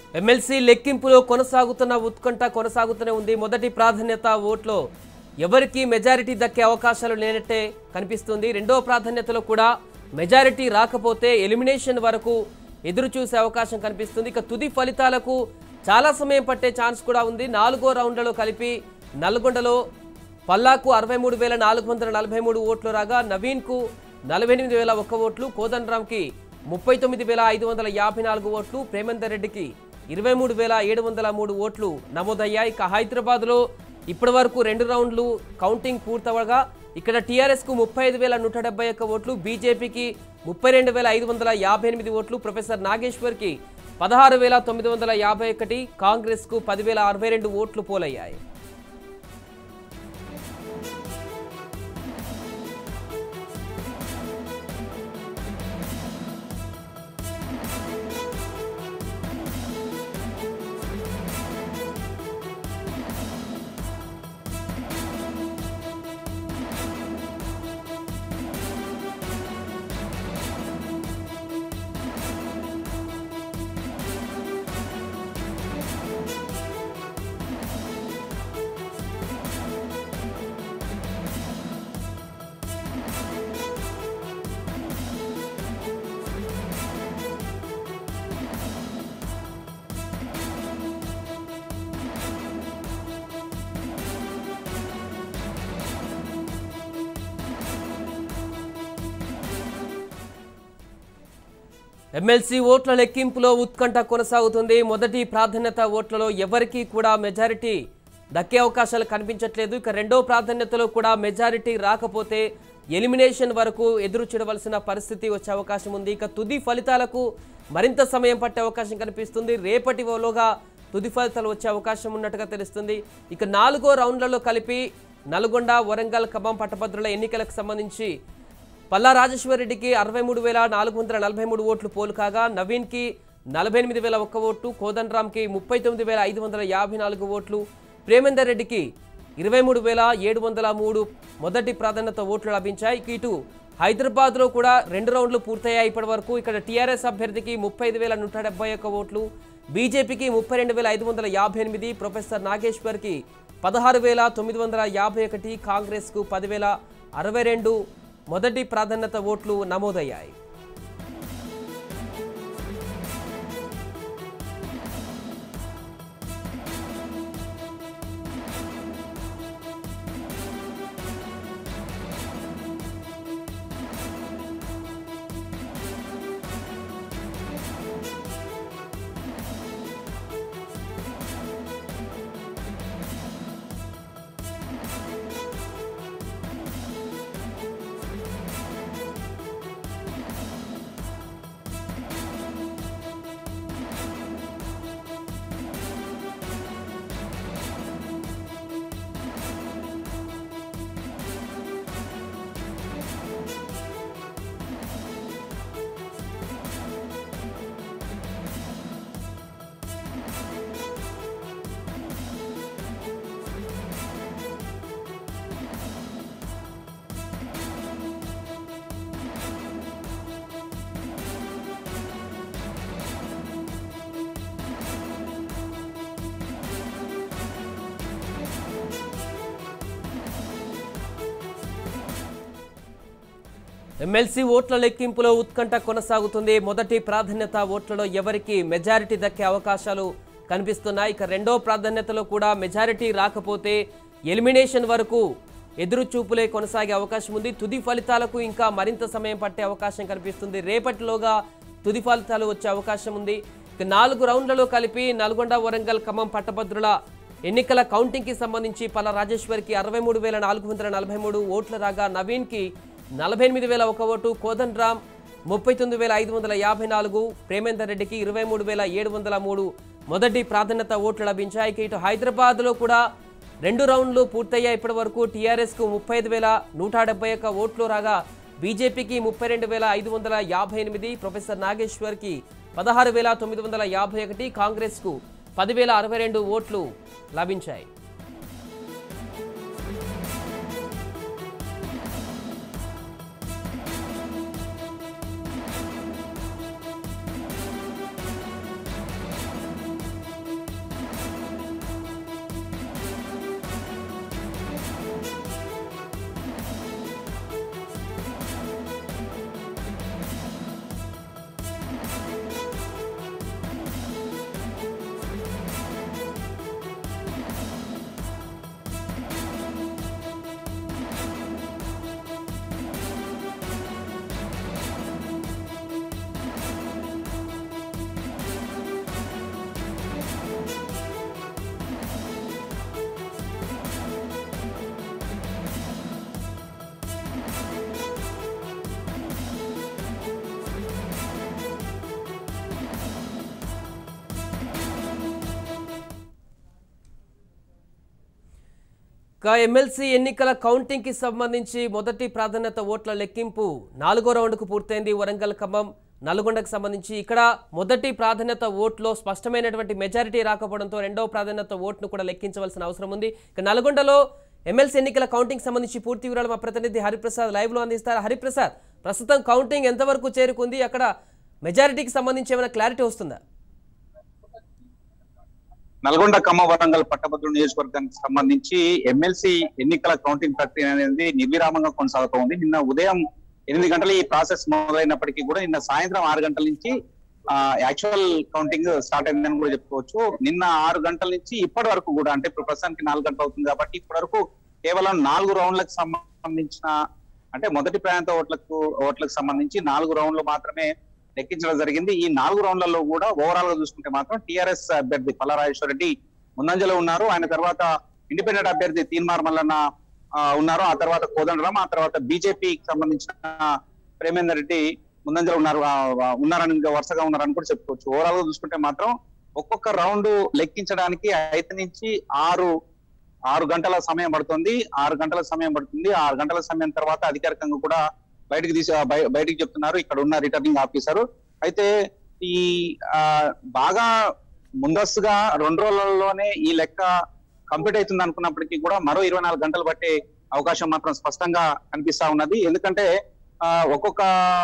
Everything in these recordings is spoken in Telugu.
ఎమ్మెల్సీ లెక్కింపులో కొనసాగుతున్న ఉత్కంఠ కొనసాగుతూనే ఉంది మొదటి ప్రాధాన్యత ఓట్లో ఎవరికి మెజారిటీ దక్కే అవకాశాలు లేనట్టే కనిపిస్తుంది రెండో ప్రాధాన్యతలో కూడా మెజారిటీ రాకపోతే ఎలిమినేషన్ వరకు ఎదురు చూసే అవకాశం కనిపిస్తుంది ఇక తుది ఫలితాలకు చాలా సమయం పట్టే ఛాన్స్ కూడా ఉంది నాలుగో రౌండ్లలో కలిపి నల్గొండలో పల్లాకు అరవై మూడు వేల నాలుగు వందల నలభై మూడు ఓట్లు రాగా నవీన్కు నలభై ఎనిమిది వేల ఒక్క ఓట్లు కోదండరామ్కి ముప్పై తొమ్మిది వేల ఐదు వందల యాభై నాలుగు ఓట్లు ప్రేమేందర్ రెడ్డికి ఇరవై మూడు వేల ఏడు వందల మూడు ఓట్లు నమోదయ్యాయి ఇక హైదరాబాద్లో ఇప్పటి వరకు రెండు రౌండ్లు కౌంటింగ్ పూర్తవగా ఇక్కడ టీఆర్ఎస్కు ముప్పై ఐదు వేల నూట డెబ్బై ఒక్క ఓట్లు బీజేపీకి ముప్పై రెండు వేల ఐదు వందల యాభై ఎనిమిది ఓట్లు ప్రొఫెసర్ నాగేశ్వర్కి పదహారు వేల తొమ్మిది వందల యాభై ఒకటి కాంగ్రెస్కు పదివేల అరవై రెండు ఓట్లు పోలయ్యాయి ఎమ్మెల్సీ ఓట్ల లెక్కింపులో ఉత్కంఠ కొనసాగుతుంది మొదటి ప్రాధాన్యత ఓట్లలో ఎవరికీ కూడా మెజారిటీ దక్కే అవకాశాలు కనిపించట్లేదు ఇక రెండో ప్రాధాన్యతలో కూడా మెజారిటీ రాకపోతే ఎలిమినేషన్ వరకు ఎదురు చూడవలసిన పరిస్థితి వచ్చే అవకాశం ఉంది ఇక తుది ఫలితాలకు మరింత సమయం పట్టే అవకాశం కనిపిస్తుంది రేపటి లోగా తుది ఫలితాలు వచ్చే అవకాశం ఉన్నట్టుగా తెలుస్తుంది ఇక నాలుగో రౌండ్లలో కలిపి నల్గొండ వరంగల్ ఖమ్మం పట్టభద్రుల ఎన్నికలకు సంబంధించి పల్లా రాజేశ్వరరెడ్డికి అరవై మూడు వేల నాలుగు వందల నలభై మూడు ఓట్లు పోలు కాగా నవీన్కి నలభై ఎనిమిది వేల ఒక్క ఓటు కోదండరామ్కి ముప్పై తొమ్మిది వేల ఐదు వందల యాభై నాలుగు ఓట్లు ప్రేమేందర్ రెడ్డికి ఇరవై మూడు వేల ఏడు వందల మూడు మొదటి ప్రాధాన్యత ఓట్లు లభించాయి ఇక ఇటు హైదరాబాద్లో కూడా రెండు రౌండ్లు పూర్తయ్యాయి ఇప్పటి వరకు ఇక్కడ టీఆర్ఎస్ అభ్యర్థికి ముప్పై ఐదు వేల నూట డెబ్బై ఒక్క ఓట్లు బీజేపీకి ముప్పై రెండు వేల ఐదు వందల యాభై ఎనిమిది ప్రొఫెసర్ నాగేశ్వర్కి పదహారు వేల తొమ్మిది వందల యాభై ఒకటి కాంగ్రెస్కు పదివేల అరవై రెండు మొదటి ప్రాధాన్యత ఓట్లు నమోదయ్యాయి ఎమ్మెల్సీ ఓట్ల లెక్కింపులో ఉత్కంఠ కొనసాగుతుంది మొదటి ప్రాధాన్యత ఓట్లలో ఎవరికి మెజారిటీ దక్కే అవకాశాలు కనిపిస్తున్నాయి ఇక రెండో ప్రాధాన్యతలో కూడా మెజారిటీ రాకపోతే ఎలిమినేషన్ వరకు ఎదురు చూపులే కొనసాగే అవకాశం ఉంది తుది ఫలితాలకు ఇంకా మరింత సమయం పట్టే అవకాశం కనిపిస్తుంది రేపటిలోగా తుది ఫలితాలు వచ్చే అవకాశం ఉంది ఇక నాలుగు రౌండ్లలో కలిపి నల్గొండ వరంగల్ ఖమ్మం పట్టభద్రుల ఎన్నికల కౌంటింగ్కి సంబంధించి పల రాజేశ్వర్కి అరవై మూడు వేల నాలుగు వందల నలభై మూడు ఓట్లు రాగా నవీన్కి నలభై ఎనిమిది వేల ఒక ఓటు కోదండ్ రామ్ ముప్పై తొమ్మిది వేల ఐదు వందల యాభై నాలుగు ప్రేమేందర్ రెడ్డికి ఇరవై మూడు వేల ఏడు వందల మూడు మొదటి ప్రాధాన్యత ఓట్లు లభించాయి ఇక ఇటు హైదరాబాద్లో కూడా రెండు రౌండ్లు పూర్తయ్యాయి ఇప్పటి వరకు టీఆర్ఎస్కు ముప్పై ఐదు వేల నూట డెబ్బై ఒక్క ఓట్లు రాగా బీజేపీకి ముప్పై రెండు వేల ఐదు వందల యాభై ఎనిమిది ప్రొఫెసర్ నాగేశ్వర్కి పదహారు వేల తొమ్మిది వందల యాభై ఒకటి కాంగ్రెస్కు పదివేల అరవై రెండు ఓట్లు లభించాయి ఇక ఎమ్మెల్సీ ఎన్నికల కౌంటింగ్ కి సంబంధించి మొదటి ప్రాధాన్యత ఓట్ల లెక్కింపు నాలుగో రౌండ్కు పూర్తయింది వరంగల్ ఖమ్మం నల్గొండకు సంబంధించి ఇక్కడ మొదటి ప్రాధాన్యత ఓట్లో స్పష్టమైనటువంటి మెజారిటీ రాకపోవడంతో రెండవ ప్రాధాన్యత ఓట్ను కూడా లెక్కించవలసిన అవసరం ఉంది ఇక నల్గొండలో ఎమ్మెల్సీ ఎన్నికల కౌంటింగ్ సంబంధించి పూర్తి వివరాలు మా ప్రతినిధి హరిప్రసాద్ లైవ్ లో అందిస్తారు హరిప్రసాద్ ప్రస్తుతం కౌంటింగ్ ఎంతవరకు చేరుకుంది అక్కడ మెజారిటీకి సంబంధించి ఏమైనా క్లారిటీ వస్తుందా నల్గొండ ఖమ్మ వరంగల్ పట్టభద్రుల నియోజకవర్గానికి సంబంధించి ఎమ్మెల్సీ ఎన్నికల కౌంటింగ్ ప్రక్రియ అనేది నిర్విరామంగా కొనసాగుతూ ఉంది నిన్న ఉదయం ఎనిమిది గంటల ఈ ప్రాసెస్ మొదలైనప్పటికీ కూడా నిన్న సాయంత్రం ఆరు గంటల నుంచి యాక్చువల్ కౌంటింగ్ స్టార్ట్ అయిందని కూడా చెప్పుకోవచ్చు నిన్న ఆరు గంటల నుంచి ఇప్పటి వరకు కూడా అంటే ఇప్పుడు ప్రస్తుతానికి నాలుగు గంటలు అవుతుంది కాబట్టి ఇప్పటి వరకు కేవలం నాలుగు రౌండ్లకు సంబంధించిన అంటే మొదటి ప్రాంత ఓట్లకు ఓట్లకు సంబంధించి నాలుగు రౌండ్లు మాత్రమే లెక్కించడం జరిగింది ఈ నాలుగు రౌండ్లలో కూడా ఓవరాల్ గా చూసుకుంటే మాత్రం టిఆర్ఎస్ అభ్యర్థి పల్లారాజేశ్వర రెడ్డి ముందంజలో ఉన్నారు ఆయన తర్వాత ఇండిపెండెంట్ అభ్యర్థి తీన్మార్ మల్లన్న ఆ, ఉన్నారు ఆ తర్వాత కోదండరాం ఆ తర్వాత బీజేపీకి సంబంధించిన ప్రేమేందర్ రెడ్డి ముందంజలో ఉన్నారు ఆ, ఆ, ఉన్నారని ఇంకా వరుసగా ఉన్నారని కూడా చెప్పుకోవచ్చు ఓవరాల్ గా చూసుకుంటే మాత్రం ఒక్కొక్క రౌండ్ లెక్కించడానికి ఐదు నుంచి ఆరు ఆరు గంటల సమయం పడుతుంది ఆరు గంటల సమయం పడుతుంది ఆరు గంటల సమయం తర్వాత అధికారికంగా కూడా బయటకు తీసి బయ- బయటికి చెప్తున్నారు ఇక్కడ ఉన్న రిటర్నింగ్ ఆఫీసర్ అయితే ఈ ఆ, బాగా ముందస్తుగా రెండు రోజులలోనే ఈ లెక్క కంప్లీట్ అవుతుంది అనుకున్నప్పటికీ కూడా మరో ఇరవై నాలుగు గంటలు పట్టే అవకాశం మాత్రం స్పష్టంగా కనిపిస్తా ఉన్నది ఎందుకంటే ఆ, ఒక్కొక్క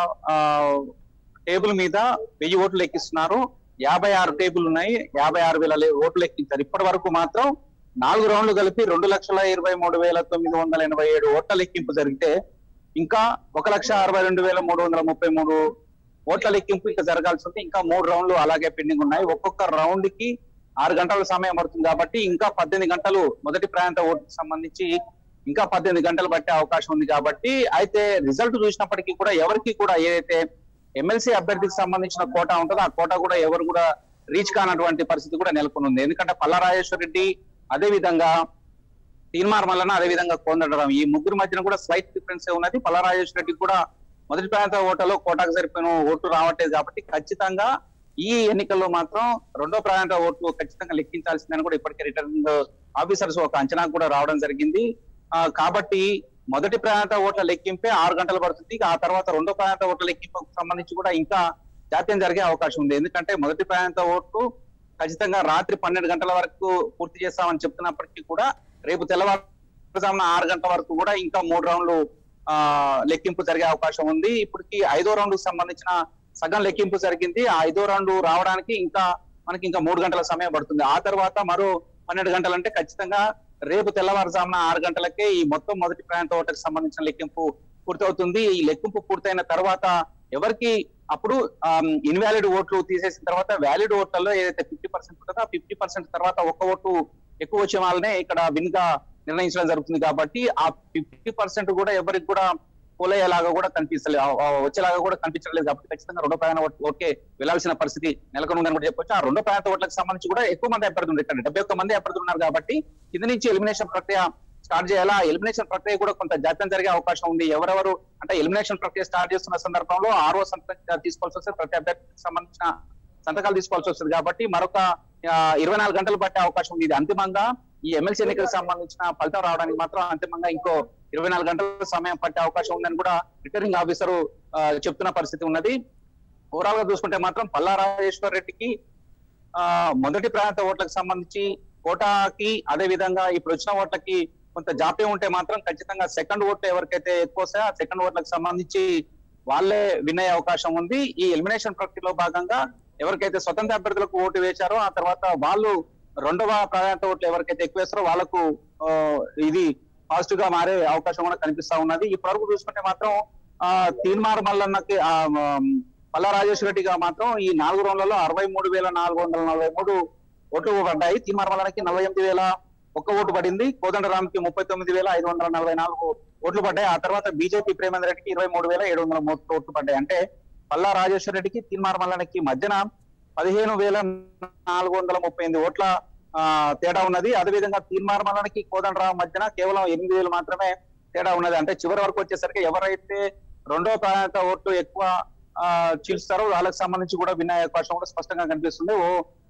టేబుల్ మీద వెయ్యి ఓట్లు లెక్కిస్తున్నారు యాభై ఆరు టేబుల్ ఉన్నాయి యాభై ఆరు వేల లే- ఓట్లు లెక్కించారు ఇప్పటి వరకు మాత్రం నాలుగు రౌండ్లు కలిపి రెండు లక్షల ఇరవై మూడు వేల తొమ్మిది వందల ఎనభై ఏడు ఓట్ల లెక్కింపు జరిగితే ఇంకా ఒక లక్ష అరవై రెండు వేల మూడు వందల ముప్పై మూడు ఓట్ల లెక్కింపు ఇంకా జరగాల్సి ఉంది ఇంకా మూడు రౌండ్లు అలాగే పెండింగ్ ఉన్నాయి ఒక్కొక్క రౌండ్ కి ఆరు గంటల సమయం పడుతుంది కాబట్టి ఇంకా పద్దెనిమిది గంటలు మొదటి ప్రాంత ఓటుకు సంబంధించి ఇంకా పద్దెనిమిది గంటలు పట్టే అవకాశం ఉంది కాబట్టి అయితే రిజల్ట్ చూసినప్పటికీ కూడా ఎవరికి కూడా ఏదైతే ఎమ్మెల్సీ అభ్యర్థికి సంబంధించిన కోటా ఉంటుందో ఆ కోటా కూడా ఎవరు కూడా రీచ్ కానటువంటి పరిస్థితి కూడా నెలకొని ఉంది ఎందుకంటే పల్లారాజేశ్వర రెడ్డి అదే విధంగా తీర్మార్ మల్లన అదే విధంగా కోదండరాం ఈ ముగ్గురు మధ్యన కూడా స్లైట్ డిఫరెన్స్ ఉన్నది పల్లారాజేశ్వర రెడ్డి కూడా మొదటి ప్రాంత ఓటలో కోటాకు సరిపోయిన ఓట్లు రావట్లేదు కాబట్టి ఖచ్చితంగా ఈ ఎన్నికల్లో మాత్రం రెండో ప్రాంత ఓట్లు ఖచ్చితంగా లెక్కించాల్సిందని కూడా ఇప్పటికే రిటర్నింగ్ ఆఫీసర్స్ ఒక అంచనా కూడా రావడం జరిగింది ఆ, కాబట్టి మొదటి ప్రాంత ఓట్ల లెక్కింపే ఆరు గంటలు పడుతుంది ఆ తర్వాత రెండో ప్రాంత ఓట్ల లెక్కింపుకు సంబంధించి కూడా ఇంకా జాప్యం జరిగే అవకాశం ఉంది ఎందుకంటే మొదటి ప్రాంత ఓట్లు ఖచ్చితంగా రాత్రి పన్నెండు గంటల వరకు పూర్తి చేస్తామని చెప్తున్నప్పటికీ కూడా రేపు తెల్లవారుజామున ఆరు గంటల వరకు కూడా ఇంకా మూడు రౌండ్లు ఆ లెక్కింపు జరిగే అవకాశం ఉంది ఇప్పటికి ఐదో రౌండ్ కు సంబంధించిన సగం లెక్కింపు జరిగింది ఆ ఐదో రౌండ్ రావడానికి ఇంకా మనకి ఇంకా మూడు గంటల సమయం పడుతుంది ఆ తర్వాత మరో పన్నెండు గంటలు అంటే ఖచ్చితంగా రేపు తెల్లవారుజామున ఆరు గంటలకే ఈ మొత్తం మొదటి ప్రాంత ఓటకు సంబంధించిన లెక్కింపు పూర్తవుతుంది ఈ లెక్కింపు పూర్తయిన తర్వాత ఎవరికి అప్పుడు ఇన్వాలిడ్ ఓట్లు తీసేసిన తర్వాత వ్యాలిడ్ ఓట్లలో ఏదైతే ఫిఫ్టీ పర్సెంట్ ఉంటుందో ఆ ఫిఫ్టీ పర్సెంట్ తర్వాత ఒక్క ఓటు ఎక్కువ వచ్చే వాళ్ళనే ఇక్కడ విన్ గా నిర్ణయించడం జరుగుతుంది కాబట్టి ఆ ఫిఫ్టీ పర్సెంట్ కూడా ఎవరికి కూడా పోలయ్యేలాగా కూడా కనిపిస్తలేదు ఆ- ఆ వచ్చేలాగా కూడా కనిపించలేదు కాబట్టి ఖచ్చితంగా రెండో ప్రయాణ ఓకే వెళ్లాల్సిన పరిస్థితి నెలకొని ఉందని కూడా చెప్పొచ్చు ఆ రెండో ప్రయాణ ఓట్లకు సంబంధించి కూడా ఎక్కువ మంది అభ్యర్థులు ఇక్కడ డెబ్బై ఒక్క మంది అభ్యర్థులు ఉన్నారు కాబట్టి కింద నుంచి ఎలిమినేషన్ ప్రక్రియ స్టార్ట్ చేయాలా ఎలిమినేషన్ ప్రక్రియ కూడా కొంత జాప్యం జరిగే అవకాశం ఉంది ఎవరెవరు అంటే ఎలిమినేషన్ ప్రక్రియ స్టార్ట్ చేస్తున్న సందర్భంలో ఆరో సంతకం తీసుకోవాల్సి వస్తే ప్రతి అభ్యర్థికి సంబంధించిన సంతకాలు తీసుకోవాల్సి వస్తుంది కాబట్టి మరొక ఆ, ఇరవై నాలుగు గంటలు పట్టే అవకాశం ఉంది ఇది అంతిమంగా ఈ ఎమ్మెల్సీ ఎన్నికలకు సంబంధించిన ఫలితం రావడానికి మాత్రం అంతిమంగా ఇంకో ఇరవై నాలుగు గంటల సమయం పట్టే అవకాశం ఉందని కూడా రిటర్నింగ్ ఆఫీసర్ చెప్తున్న పరిస్థితి ఉన్నది ఓవరాల్ గా చూసుకుంటే మాత్రం పల్లా రాజేశ్వర్ రెడ్డికి ఆ మొదటి ప్రాంత ఓట్లకు సంబంధించి కోటాకి అదే విధంగా ఇప్పుడు వచ్చిన ఓట్లకి కొంత జాప్యం ఉంటే మాత్రం ఖచ్చితంగా సెకండ్ ఓట్లు ఎవరికైతే ఎక్కువ వస్తాయో ఆ సెకండ్ ఓట్లకు సంబంధించి వాళ్ళే విన్ అయ్యే అవకాశం ఉంది ఈ ఎలిమినేషన్ ప్రక్రియలో భాగంగా ఎవరికైతే స్వతంత్ర అభ్యర్థులకు ఓటు వేశారో ఆ తర్వాత వాళ్ళు రెండవ ప్రాంత ఓట్లు ఎవరికైతే ఎక్కువ వేస్తారో వాళ్ళకు ఆ, ఇది పాజిటివ్ గా మారే అవకాశం కూడా కనిపిస్తా ఉన్నది ఇప్పటి వరకు చూసుకుంటే మాత్రం ఆ తీన్మార్ మల్లన్నకి ఆ, మ, పల్లా రాజేశ్వర రెడ్డిగా మాత్రం ఈ నాలుగు రౌండ్లలో అరవై మూడు వేల నాలుగు వందల నలభై మూడు ఓట్లు పడ్డాయి తీన్మార్ మల్లన్నకి నలభై ఎనిమిది వేల ఒక్క ఓటు పడింది కోదండరామ్కి ముప్పై తొమ్మిది వేల ఐదు వందల నలభై నాలుగు ఓట్లు పడ్డాయి ఆ తర్వాత బీజేపీ ప్రేమేందర్ రెడ్డికి ఇరవై మూడు వేల ఏడు వందల మూడు ఓట్లు పడ్డాయి అంటే పల్లా రాజేశ్వర రెడ్డికి తీన్మార్ మల్లన్నకి మధ్యన పదిహేను వేల నాలుగు వందల ముప్పై ఎనిమిది ఓట్ల ఆ, తేడా ఉన్నది అదేవిధంగా తీన్మార్ మల్లన్నకి కోదండరామ్ మధ్యన కేవలం ఎనిమిది వేలు మాత్రమే తేడా ఉన్నది అంటే చివరి వరకు వచ్చేసరికి ఎవరైతే రెండో ప్రాంత ఓట్లు ఎక్కువ ఆ, చీల్స్తారో వాళ్ళకి సంబంధించి కూడా విన్న అవకాశం కూడా స్పష్టంగా కనిపిస్తుంది ఓ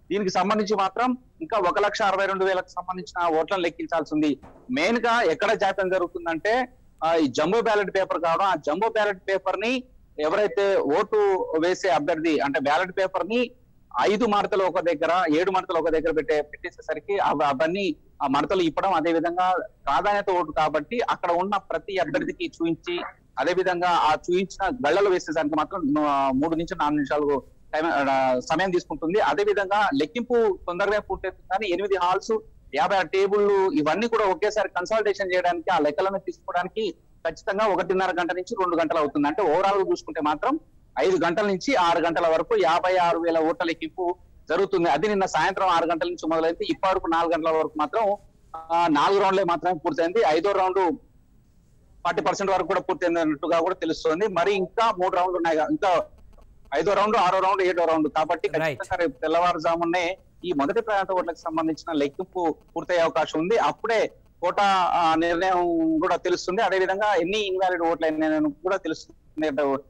దీనికి సంబంధించి మాత్రం ఇంకా ఒక లక్ష అరవై రెండు వేలకు సంబంధించిన ఓట్లను లెక్కించాల్సి ఉంది మెయిన్ గా ఎక్కడ జాప్యం జరుగుతుందంటే ఆ, ఈ జంబో బ్యాలెట్ పేపర్ కావడం ఆ జంబో బ్యాలెట్ పేపర్ ని ఎవరైతే ఓటు వేసే అభ్యర్థి అంటే బ్యాలెట్ పేపర్ ని ఐదు మడతలు ఒక దగ్గర ఏడు మడతలు ఒక దగ్గర పెట్టే పెట్టేసేసరికి అవ- అవన్నీ ఆ మడతలు ఇప్పడం అదే విధంగా ప్రాధాన్యత ఓటు కాబట్టి అక్కడ ఉన్న ప్రతి అభ్యర్థికి చూపించి అదే విధంగా ఆ చూపించిన గళ్ళలు వేసేసరికి మాత్రం ఆ, మూడు నుంచి నాలుగు నిమిషాలు టైం ఆ, సమయం తీసుకుంటుంది అదే విధంగా లెక్కింపు తొందరగా పూర్తవుతుంది కానీ ఎనిమిది హాల్స్ యాభై ఆరు టేబుల్లు ఇవన్నీ కూడా ఒకేసారి కన్సల్టేషన్ చేయడానికి ఆ లెక్కలను తీసుకోవడానికి ఖచ్చితంగా ఒకటిన్నర గంట నుంచి రెండు గంటలు అవుతుంది అంటే ఓవరాల్ గా చూసుకుంటే మాత్రం ఐదు గంటల నుంచి ఆరు గంటల వరకు యాభై ఆరు వేల ఓట్ల లెక్కింపు జరుగుతుంది అది నిన్న సాయంత్రం ఆరు గంటల నుంచి మొదలైంది ఇప్పటి వరకు నాలుగు గంటల వరకు మాత్రం ఆ, నాలుగు రౌండ్లే మాత్రమే పూర్తయింది ఐదో రౌండ్ ఫార్టీ పర్సెంట్ వరకు కూడా పూర్తయింది అన్నట్టుగా కూడా తెలుస్తుంది మరి ఇంకా మూడు రౌండ్లు ఉన్నాయి కా- ఇంకా ఐదో రౌండ్ ఆరో రౌండ్ ఏడో రౌండ్ కాబట్టి Right. ఖచ్చితంగా రేపు తెల్లవారుజామునే ఈ మొదటి ప్రాంత ఓట్లకు సంబంధించిన లెక్కింపు పూర్తయ్యే అవకాశం ఉంది అప్పుడే కోటా ఆ, నిర్ణయం కూడా తెలుస్తుంది అదే విధంగా ఎన్ని ఇన్వాలిడ్ ఓట్లు అయినాయని కూడా తెలుస్తుంది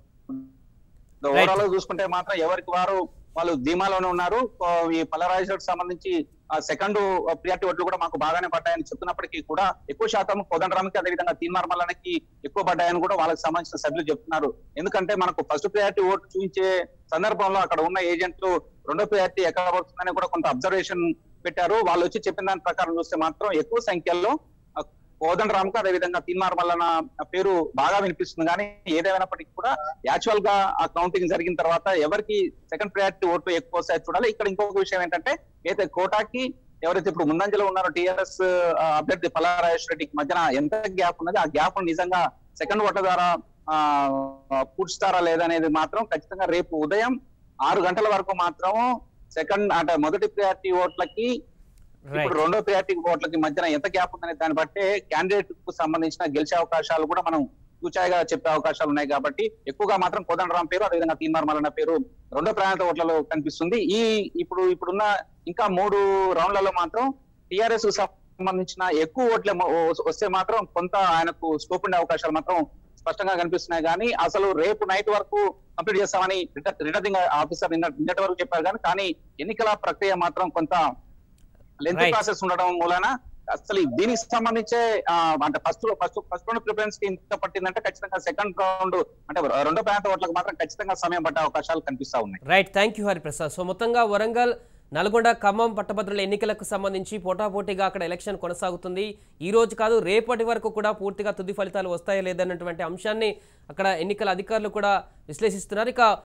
ఓవరాల్ గా చూసుకుంటే మాత్రం ఎవరికి వారు వాళ్ళు ధీమాలోనే ఉన్నారు ఆ, ఈ పల్లరాజులకు సంబంధించి సెకండ్ ప్రియారిటీ ఓట్లు కూడా మాకు బాగానే పడ్డాయని చెప్తున్నప్పటికీ కూడా ఎక్కువ శాతం కోదండరామ్కి అదేవిధంగా తీన్మార్ మల్లనకి ఎక్కువ పడ్డాయని కూడా వాళ్ళకి సంబంధించిన సభ్యులు చెప్తున్నారు ఎందుకంటే మనకు ఫస్ట్ ప్రియారిటీ ఓటు చూపించే సందర్భంలో అక్కడ ఉన్న ఏజెంట్లు రెండో ప్రియారిటీ ఎక్కడ పడుతుందని కూడా కొంత అబ్జర్వేషన్ పెట్టారు వాళ్ళు వచ్చి చెప్పిన దాని ప్రకారం చూస్తే మాత్రం ఎక్కువ సంఖ్యలో ఆ, కోదండరామ్కు అదేవిధంగా తీన్మార్ మల్లన పేరు బాగా వినిపిస్తుంది కానీ ఏదేమైనప్పటికీ కూడా యాక్చువల్ గా ఆ కౌంటింగ్ జరిగిన తర్వాత ఎవరికి సెకండ్ ప్రయారిటీ ఓట్లు ఎక్కువ వస్తాయో చూడాలి ఇక్కడ ఇంకొక విషయం ఏంటంటే అయితే కోటాకి ఎవరైతే ఇప్పుడు ముందంజలో ఉన్నారో టిఆర్ఎస్ అభ్యర్థి పల్లారాజేశ్వర రెడ్డికి మధ్యన ఎంత గ్యాప్ ఉన్నది ఆ గ్యాప్ నిజంగా సెకండ్ ఓట్ల ద్వారా ఆ, పూడ్చుతారా లేదనేది మాత్రం ఖచ్చితంగా రేపు ఉదయం ఆరు గంటల వరకు మాత్రం సెకండ్ అంటే మొదటి ప్రయారిటీ ఓట్లకి రైట్ ఇప్పుడు రెండో ప్రయారిటీ ఓట్లకి మధ్యన ఎంత గ్యాప్ ఉందనే దాన్ని బట్టే క్యాండిడేట్ కు సంబంధించిన గెలిచే అవకాశాలు కూడా మనం సూచాయిగా చెప్పే అవకాశాలు ఉన్నాయి కాబట్టి ఎక్కువగా మాత్రం కోదండరాం పేరు అదేవిధంగా తీన్మార్ మల్లన్న పేరు రెండో ప్రాంత ఓట్లలో కనిపిస్తుంది ఈ ఇప్పుడు ఇప్పుడున్న ఇంకా మూడు రౌండ్లలో మాత్రం టిఆర్ఎస్ సంబంధించిన ఎక్కువ ఓట్లే మ- వస్తే మాత్రం కొంత ఆయనకు స్కోప్ ఉండే అవకాశాలు మాత్రం స్పష్టంగా కనిపిస్తున్నాయి కానీ అసలు రేపు నైట్ వరకు కంప్లీట్ చేస్తామని రిటర్నింగ్ ఆఫీసర్ నిన్న నిన్నటి వరకు చెప్పారు కానీ కానీ ఎన్నికల ప్రక్రియ మాత్రం కొంత లెంత్ Right. ప్రాసెస్ ఉండడం మూలన అసలు ఈ దీనికి సంబంధించే ఆ, అంటే first first first round preference కి ఇంత పట్టిందంటే ఖచ్చితంగా సెకండ్ రౌండ్ అంటే రెండో ప్రాంత ఓట్లకు మాత్రం ఖచ్చితంగా సమయం పట్టే అవకాశాలు కనిపిస్తా ఉన్నాయి right thank you Hariprasad so మొత్తంగా వరంగల్ నల్గొండ ఖమ్మం పట్టభద్రుల ఎన్నికలకు సంబంధించి పోటాపోటీగా అక్కడ ఎలక్షన్ కొనసాగుతుంది ఈ రోజు కాదు రేపటి వరకు కూడా పూర్తిగా తుది ఫలితాలు వస్తాయా లేదన్నటువంటి అంశాన్ని అక్కడ ఎన్నికల అధికారులు కూడా విశ్లేషిస్తున్నారు ఇక